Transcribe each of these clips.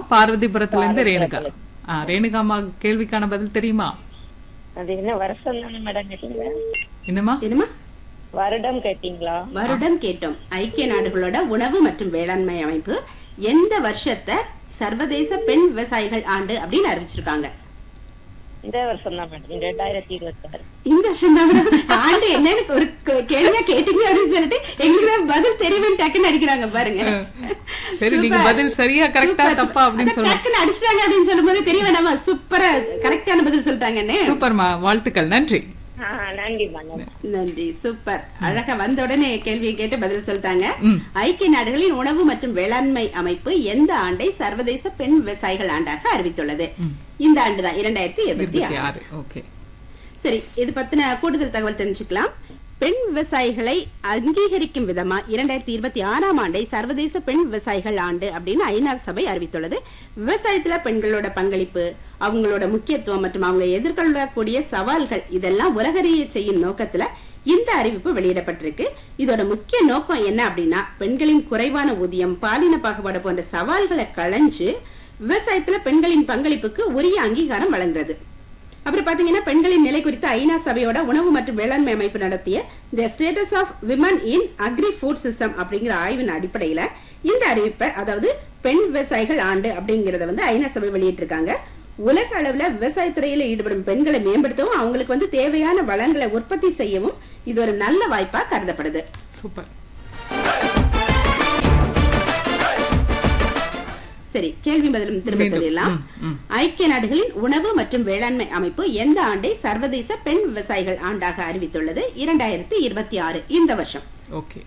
பார்வதிபுரத்துல இருந்து ரேணுகா ஆ, ரேணுகாமா கேள்விக்கான பதில் தெரியுமா அது என்ன வருஷம் தானே மேடம் கேட்டீங்க என்னமா என்னமா வருடம் கேட்டீங்களா வருடம் கேட்டோம் ஐக்கிய நாடுகளோட உணவு மற்றும் வேளாண்மை அமைப்பு எந்த வருஷத்தை சர்வதேச பெண் விவசாயிகள் ஆண்டு அப்படின்னு அறிவிச்சிருக்காங்க இந்த வருஷம் தான் மேடம் ரெண்டாயிரத்தி இருபத்தி ஆறு இந்த வருஷம் தான் madam. ஆண்டு என்னன்னு ஒரு கே- கேள்வியா கேட்டீங்க அப்படின்னு சொல்லிட்டு எங்களுக்கு தான் பதில் தெரியும் டக்குன்னு அடிக்கிறாங்க பாருங்க சரி நீங்க Super. பதில் சரியா கரெக்டா Super, தப்பா அப்படின்னு அதான் சொல்லுங்க டக்குன்னு அடிச்சிட்டாங்க அப்படின்னு சொல்லும் போது தெரிய வேண்டாமா சூப்பரா கரெக்டான பதில் சொல்லிட்டாங்கன்னு சூப்பர்மா வாழ்த்துக்கள் நன்றி ஆஹ் நன்றி மேடம் நன்றி சூப்பர் அழகா வந்த உடனே கேள்வியை கேட்டு பதில் சொல்லிட்டாங்க ம். ஐக்கிய நாடுகளின் உணவு மற்றும் வேளாண்மை அமைப்பு எந்த ஆண்டை சர்வதேச பெண் விவசாயிகள் ஆண்டாக அறிவித்துள்ளது இந்த ஆண்டுதான் இரண்டாயிரத்தி இருபத்தி இருபத்தி ஆறு ஆறு ஓகே சரி இது பத்தின கூடுதல் தகவல் தெரிஞ்சுக்கலாம் பெண் விவசாயிகளை அங்கீகரிக்கும் விதமா இரண்டாயிரத்தி இருபத்தி ஆறாம் ஆண்டை சர்வதேச பெண் விவசாயிகள் ஆண்டு அப்படின்னு ஐநா சபை அறிவித்துள்ளது விவசாயத்துல பெண்களோட பங்களிப்பு அவங்களோட முக்கியத்துவம் மற்றும் அவங்க எதிர்கொள்ளக்கூடிய சவால்கள் இதெல்லாம் உலகறிய செய்யும் நோக்கத்துல இந்த அறிவிப்பு வெளியிடப்பட்டிருக்கு இதோட முக்கிய நோக்கம் என்ன அப்படின்னா பெண்களின் குறைவான ஊதியம் பாலின பாகுபாடு போன்ற சவால்களை களைஞ்சு விவசாயத்துல பெண்களின் பங்களிப்புக்கு உரிய அங்கீகாரம் வழங்குறது அப்புறம் பாத்தீங்கன்னா பெண்களின் நிலை குறித்து ஐநா சபையோட உணவு மற்றும் வேளாண்மை அமைப்பு நடத்திய the status of women in agri food system அப்படிங்கிற ஆய்வின் அடிப்படையில இந்த அறிவிப்பை அதாவது பெண் விவசாயிகள் ஆண்டு அப்படிங்கறத வந்து ஐநா சபை வெளியிட்டிருக்காங்க உலக அளவுல விவசாயத்துறையில ஈடுபடும் பெண்களை மேம்படுத்தவும் அவங்களுக்கு வந்து தேவையான வளங்களை உற்பத்தி செய்யவும் இது ஒரு நல்ல வாய்ப்பா கருதப்படுது சூப்பர் சரி கேள்வி பதிலும் திரும்ப மீண்டும். சொல்லிடலாம் ம், ம். ஐக்கிய நாடுகளின் உணவு மற்றும் வேளாண்மை அமைப்பு எந்த ஆண்டை சர்வதேச பெண் விவசாயிகள் ஆண்டாக அறிவித்துள்ளது இரண்டாயிரத்தி இருபத்தி ஆறு இந்த வருஷம் ஓகே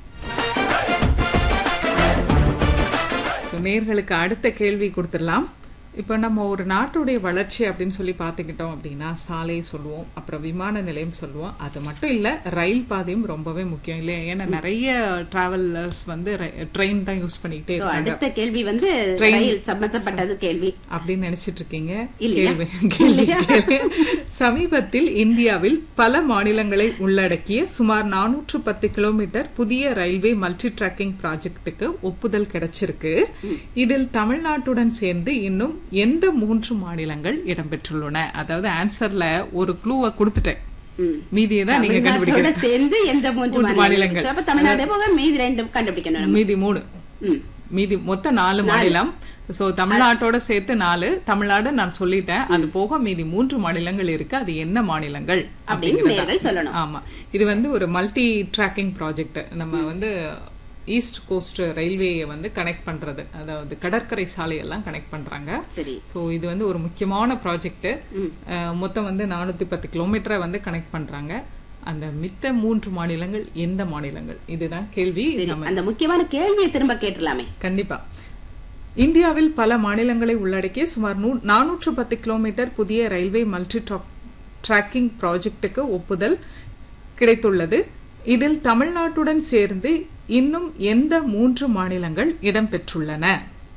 So, நேர்களுக்கு அடுத்த கேள்வி கொடுத்துடலாம் இப்போ நம்ம ஒரு நாட்டுடைய வளர்ச்சி அப்படின்னு சொல்லி பார்த்துக்கிட்டோம் அப்படின்னா சாலை சொல்லுவோம் அப்புறம் விமான நிலையம் சொல்லுவோம் அது மட்டும் இல்ல ரயில் பாதையும் ரொம்பவே முக்கியம் இல்லையா ஏன்னா நிறைய டிராவலர்ஸ் வந்து ட்ரெயின் தான் யூஸ் பண்ணிக்கிட்டே So, இருக்காங்க அடுத்த கேள்வி வந்து Train. ரயில் சம்பந்தப்பட்டது கேள்வி அப்படின்னு நினைச்சிட்டு இருக்கீங்க இல்லையா? கேள்வி கேள்வி கேள்வி. சமீபத்தில் இந்தியாவில் பல மாநிலங்களை உள்ளடக்கிய சுமார் நானூற்று பத்து கிலோமீட்டர் புதிய ரயில்வே மல்டி டிராக்கிங் ப்ராஜெக்டுக்கு ஒப்புதல் கிடைச்சிருக்கு இதில் தமிழ்நாட்டுடன் சேர்ந்து இன்னும் எந்த மூன்று மாநிலங்கள் இடம்பெற்றுள்ளன அதாவது ஆன்சர்ல ஒரு க்ளூவை கொடுத்துட்டேன் ம். மீதியை தான் நீங்க தமிழ்நாட்டோட கண்டுபிடிக்கணும் சேர்ந்து எந்த மூன்று மூன்று மாநிலங்கள் மாநிலங்கள். So, அப்ப தமிழ்நாடு போக மீதி ரெண்டு கண்டுபிடிக்கணும் நம்ம. மீதி மூணு ம். மீதி மொத்த நாலு மாநிலம் சோ தமிழ்நாட்டோட சேர்த்து நாலு தமிழ்நாடு நான் சொல்லிட்டேன் அது போக மீதி மூன்று மாநிலங்கள் இருக்கு அது என்ன மாநிலங்கள் அப்படின்னு அப்படிங்கறத. நேயர்கள் சொல்லணும். ஆமா இது வந்து ஒரு மல்டி டிராக்கிங் ப்ராஜெக்ட் நம்ம வந்து ஈஸ்ட் கோஸ்ட் ரயில்வேயை வந்து கனெக்ட் பண்றது அதாவது கடற்கரை சாலையெல்லாம் கனெக்ட் பண்றாங்க சரி சோ இது வந்து ஒரு முக்கியமான ப்ராஜெக்ட் மொத்தம் வந்து நானூத்தி பத்து கிலோமீட்டரை வந்து கனெக்ட் பண்றாங்க அந்த மித்த மூன்று மாநிலங்கள் எந்த மாநிலங்கள் இதுதான் கேள்வி சரி நம்ம அந்த முக்கியமான கேள்வியை திரும்ப கேட்டுலாமே கண்டிப்பா இந்தியாவில் பல மாநிலங்களை உள்ளடக்கிய சுமார் நானூற்று பத்து கிலோமீட்டர் புதிய ரயில்வே மல்டி டிராக்கிங் ப்ராஜெக்டுக்கு ஒப்புதல் கிடைத்துள்ளது இதில் தமிழ்நாட்டுடன் சேர்ந்து இன்னும் எந்த மூன்று மாநிலங்கள் இடம்பெற்றுள்ளன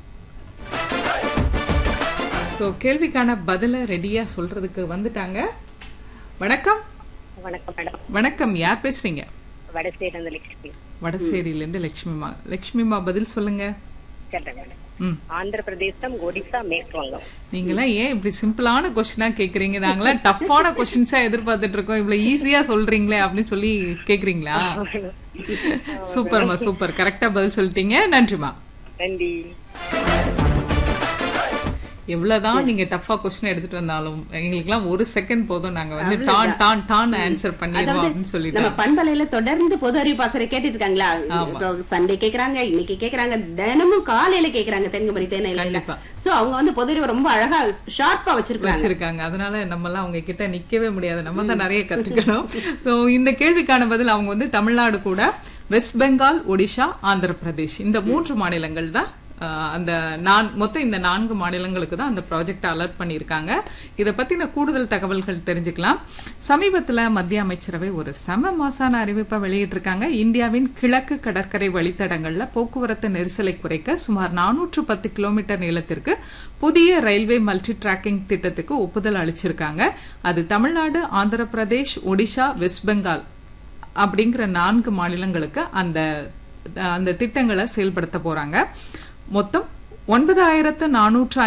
சோ கேள்விக்கான பதில ரெடியா சொல்றதுக்கு வந்துட்டாங்க வணக்கம் வணக்கம் மேடம் வணக்கம் யார் பேசுறீங்க வடசேரி லட்சுமி வடசேரியில இருந்து லட்சுமிமா லட்சுமிமா பதில் சொல்லுங்க கேட்டேன் மேடம் ம் ஆந்திர பிரதேசம் ஒடிசா மேற்கு வங்கம் நீங்களாம் ஏன் இப்படி சிம்பிளான கொஸ்டினா கேக்குறீங்க நாங்களாம் டஃப்பான கொஸ்டின்ஸா எதிர்பார்த்துட்டு இருக்கோம் இவ்வளவு ஈஸியா சொல்றீங்களே அப்படின்னு சொல்லி கேக்குறீங்களா சூப்பர்மா சூப்பர் கரெக்டா பதில் சொல்லிட்டீங்க நன்றிமா நன்றி எவ்வளவுதான் நீங்க டஃபா கொஸ்டின் எடுத்துட்டு வந்தாலும் எங்களுக்குலாம் ஒரு செகண்ட் போதும் நாங்க வந்து டான் டான் டான் ஆன்சர் பண்ணிடுவோம் அப்படின்னு சொல்லிட்டு நம்ம பண்பலையில தொடர்ந்து பொது அறிவு பாசறை கேட்டுட்டு இருக்காங்களா இப்போ சண்டே கேக்குறாங்க இன்னைக்கு கேக்குறாங்க தினமும் காலையில கேக்குறாங்க தென்குமரி தேனையில கண்டிப்பா. சோ அவங்க வந்து பொது அறிவு ரொம்ப அழகா ஷார்ப்பா வச்சிருக்காங்க வச்சிருக்காங்க அதனால நம்ம எல்லாம் அவங்க கிட்ட நிக்கவே முடியாது நம்ம தான் நிறைய கத்துக்கணும் சோ இந்த கேள்விக்கான பதில் அவங்க வந்து தமிழ்நாடு கூட வெஸ்ட் பெங்கால் ஒடிஷா ஆந்திர பிரதேஷ் இந்த மூன்று மாநிலங்கள் தான் ஆஹ், அந்த நான் மொத்தம் இந்த நான்கு மாநிலங்களுக்கு தான் அந்த ப்ராஜெக்ட் அலர்ட் பண்ணியிருக்காங்க இதை பத்தின கூடுதல் தகவல்கள் தெரிஞ்சுக்கலாம் சமீபத்துல மத்திய அமைச்சரவை ஒரு செம மாசான அறிவிப்பை வெளியிட்டிருக்காங்க இந்தியாவின் கிழக்கு கடற்கரை வழித்தடங்கள்ல போக்குவரத்து நெரிசலை குறைக்க சுமார் நானூற்று பத்து கிலோமீட்டர் நீளத்திற்கு புதிய ரயில்வே மல்டி டிராக்கிங் திட்டத்துக்கு ஒப்புதல் அளிச்சிருக்காங்க அது தமிழ்நாடு ஆந்திர பிரதேஷ் ஒடிஷா வெஸ்ட் பெங்கால் அப்படிங்கிற நான்கு மாநிலங்களுக்கு அந்த அந்த திட்டங்களை செயல்படுத்த போறாங்க மொத்தம் ஒன்பதாயிரத்து நானூற்று